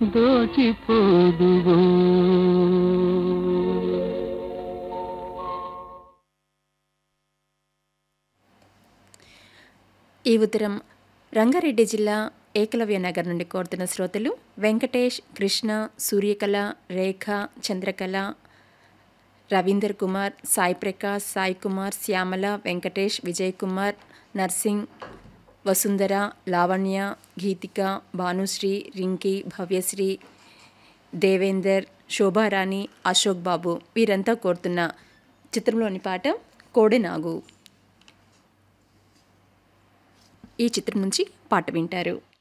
దోచిపోదువో ఈ ఉత్తరం రంగారెడ్డి జిల్లా ఏకలవ్య నగర్ నుండి కోరుతున్న శ్రోతలు వెంకటేష్ కృష్ణ సూర్యకళ రేఖ చంద్రకళ రవీందర్ కుమార్ సాయి ప్రకాష్ సాయి కుమార్ శ్యామల వెంకటేష్ విజయ్ కుమార్ నర్సింగ్ వసుంధర లావణ్య గీతిక భానుశ్రీ రింకీ భవ్యశ్రీ దేవేందర్ శోభారాణి అశోక్ బాబు వీరంతా కోరుతున్న చిత్రంలోని పాట కోడెనాగు ఈ చిత్రం నుంచి పాట వింటారు